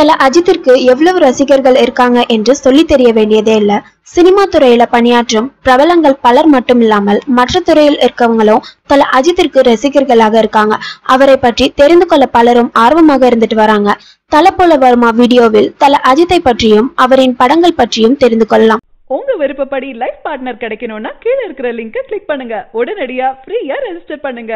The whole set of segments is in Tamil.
தல அஜித்திற்கு எவ்வளவு ரசிகர்கள் இருக்காங்க என்று சொல்லி தெரிய வேண்டியதே இல்ல சினிமா துறையில பணியாற்றும் பிரபலங்கள் பலர் மட்டும் இல்லாமல் மற்ற துறையில் இருக்கவங்களும் தல அஜித்திற்கு ரசிகர்களாக இருக்காங்க அவரை பற்றி தெரிந்து கொள்ள பலரும் ஆர்வமாக இருந்துட்டு வராங்க தல போல வருமா வீடியோவில் தல அஜித்தை பற்றியும் அவரின் படங்கள் பற்றியும் தெரிந்து கொள்ளலாம் உங்க விருப்பப்படி லைஃப் பார்ட்னர் கிடைக்கணும்னா கீழே இருக்கிற லிங்கை கிளிக் பண்ணுங்க உடனடியா ஃப்ரீயா ரெஜிஸ்டர் பண்ணுங்க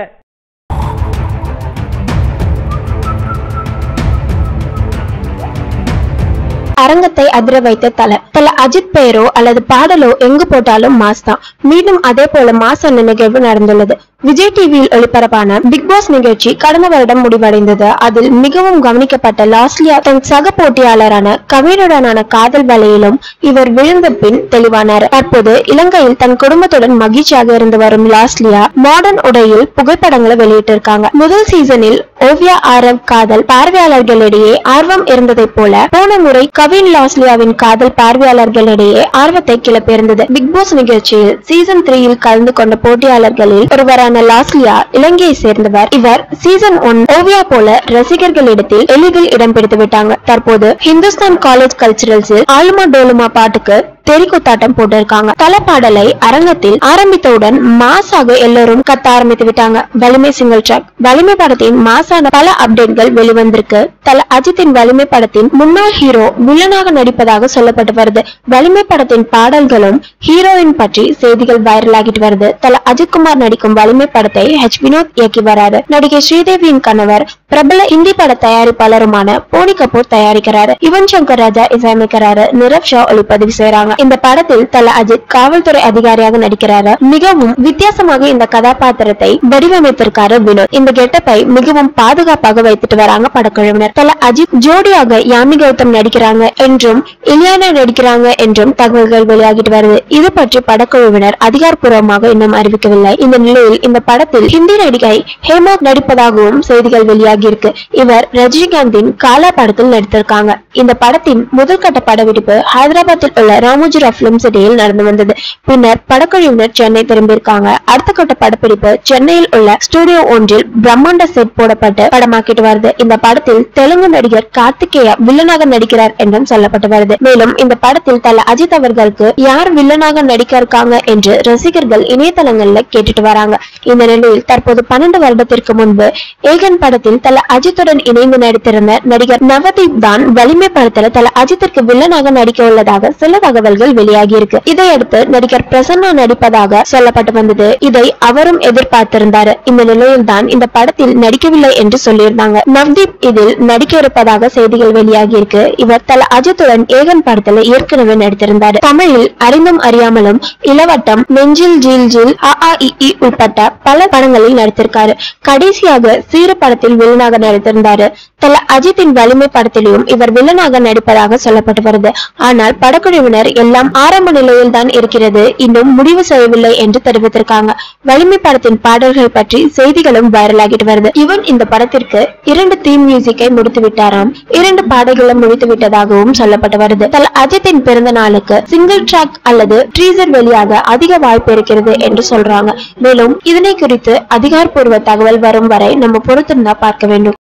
அரங்கத்தை அதிர வைத்த தல தல அஜித் பெயரோ அல்லது பாடலோ எங்கு போட்டாலும் மாஸ் தான் மீண்டும் அதே போல மாஸ் என்ற நிகழ்வு நடந்துள்ளது விஜய் டிவியில் ஒளிபரப்பான பிக் பாஸ் நிகழ்ச்சி கடந்த வருடம் முடிவடைந்தது அதில் மிகவும் கவனிக்கப்பட்ட லாஸ்லியா தன் சக போட்டியாளரான கவினுடனான காதல் வலையிலும் இவர் விழுந்த பின் தெளிவானார் தற்போது இலங்கையில் தன் குடும்பத்துடன் மகிழ்ச்சியாக இருந்து வரும் லாஸ்லியா மாடர்ன் உடையில் புகைப்படங்களை வெளியிட்டிருக்காங்க முதல் சீசனில் ஓவியா ஆரவ் காதல் பார்வையாளர்களிடையே ஆர்வம் இருந்ததைப் போல போன முறை கவின் லாஸ்லியாவின் காதல் பார்வையாளர்களிடையே ஆர்வத்தை கிளப்பியிருந்தது பிக் பாஸ் நிகழ்ச்சியில் சீசன் த்ரீயில் கலந்து கொண்ட போட்டியாளர்களில் ஒருவரான லாஸ்லியா இலங்கையை சேர்ந்தவர் இவர் சீசன் ஒன் ஓவியா போல ரசிகர்களிடத்தில் எளிதில் இடம் பிடித்து விட்டாங்க தற்போது ஹிந்துஸ்தான் காலேஜ் கல்ச்சரல்ஸில் ஆலுமா டோலுமா பாட்டுக்கு தெறிக்குத்தாட்டம் போட்டிருக்காங்க தல பாடலை அரங்கத்தில் ஆரம்பித்தவுடன் மாசாக எல்லோரும் கத்த ஆரம்பித்து விட்டாங்க வலிமை சிங்கிள் ட்ராக் வலிமை படத்தின் மாசான பல அப்டேட்கள் வெளிவந்திருக்கு தல அஜித்தின் வலிமை படத்தின் முன்னாள் ஹீரோ வில்லனாக நடிப்பதாக சொல்லப்பட்டு வருது வலிமை படத்தின் பாடல்களும் ஹீரோயின் பற்றி செய்திகள் வைரல் ஆகிட்டு வருது தல அஜித்குமார் நடிக்கும் வலிமை படத்தை ஹெச் வினோத் இயக்கி வராரு நடிகை ஸ்ரீதேவியின் கணவர் பிரபல இந்தி பட தயாரிப்பாளருமான போனி கபூர் தயாரிக்கிறாரு யுவன் சங்கர் ராஜா இசையமைக்கிறாரு நிரவ் ஷா ஒளிப்பதிவு செய்றாங்க இந்த படத்தில் தல அஜித் காவல்துறை அதிகாரியாக நடிக்கிறாரு மிகவும் வித்தியாசமாக இந்த கதாபாத்திரத்தை வடிவமைத்திருக்காரு வினோத் இந்த கெட்டப்பை மிகவும் பாதுகாப்பாக வைத்துட்டு வராங்க படக்குழுவினர் தல அஜித் ஜோடியாக யாமி கௌதம் நடிக்கிறாங்க என்றும் இலியானா நடிக்கிறாங்க என்றும் தகவல்கள் வெளியாகிட்டு வருது இது பற்றி படக்குழுவினர் அதிகாரப்பூர்வமாக இன்னும் அறிவிக்கவில்லை இந்த நிலையில் இந்த படத்தில் ஹிந்தி நடிகை ஹேமா நடிப்பதாகவும் செய்திகள் வெளியாகி இருக்கு இவர் ரஜினிகாந்தின் காலா படத்தில் நடித்திருக்காங்க இந்த படத்தின் முதல் கட்ட படப்பிடிப்பு ஹைதராபாத்தில் உள்ள ராமோஜிரா பிலிம் சிட்டியில் நடந்து வந்தது பின்னர் படக்குழுவினர் சென்னை திரும்பியிருக்காங்க அடுத்த கட்ட படப்பிடிப்பு சென்னையில் உள்ள ஸ்டுடியோ ஒன்றில் பிரம்மாண்ட செட் போடப்பட்டு படமாக்கிட்டு வருது இந்த படத்தில் தெலுங்கு நடிகர் கார்த்திகேயா வில்லனாக நடிக்கிறார் என்றும் சொல்லப்பட்டு வருது மேலும் இந்த படத்தில் தல அஜித் அவர்களுக்கு யார் வில்லனாக நடிக்க இருக்காங்க என்று ரசிகர்கள் இணையதளங்கள்ல கேட்டுட்டு வராங்க இந்த நிலையில் தற்போது பன்னெண்டு வருடத்திற்கு முன்பு ஏகன் படத்தில் தல அஜித்துடன் இணைந்து நடித்திருந்த நடிகர் நவதீப் தான் வலிமை படத்துல தல அஜித்திற்கு வில்லனாக நடிக்க உள்ளதாக சில தகவல்கள் வெளியாகி இருக்கு இதையடுத்து நடிகர் பிரசன்னா நடிப்பதாக சொல்லப்பட்டு வந்தது இதை அவரும் எதிர்பார்த்திருந்தாரு இந்த நிலையில் தான் இந்த படத்தில் நடிக்கவில்லை என்று சொல்லியிருந்தாங்க நவ்தீப் இதில் நடிக்க இருப்பதாக செய்திகள் வெளியாகி இருக்கு இவர் தல அஜித்துடன் ஏகன் படத்துல ஏற்கனவே நடித்திருந்தாரு தமிழில் அறிந்தும் அறியாமலும் இளவட்டம் நெஞ்சில் ஜீல் ஜீல் அ ஆ இ இ உட்பட்ட பல படங்களில் நடித்திருக்காரு கடைசியாக சீரு படத்தில் வில்லனாக நடித்திருந்தாரு தல அஜித்தின் வலிமை படத்திலும் இவர் வில்லனாக நடிப்பதாக சொல்லப்பட்டு வருது ஆனால் படக்குழுவினர் எல்லாம் ஆரம்ப நிலையில் தான் இருக்கிறது இன்னும் முடிவு செய்யவில்லை என்று தெரிவித்திருக்காங்க வலிமை படத்தின் பாடல்கள் பற்றி செய்திகளும் வைரலாகிட்டு வருது இவன் இந்த படத்திற்கு இரண்டு தீம் மியூசிக்கை முடித்து விட்டாராம் இரண்டு பாடல்களும் முடித்து விட்டதாகவும் சொல்லப்பட்டு வருது தல அஜித்தின் பிறந்த நாளுக்கு சிங்கிள் ட்ராக் அல்லது ட்ரீசர் வெளியாக அதிக வாய்ப்பு இருக்கிறது என்று சொல்றாங்க மேலும் இதனை குறித்து அதிகாரப்பூர்வ தகவல் வரும் வரை நம்ம பொறுத்திருந்தா பார்க்க வேண்டும்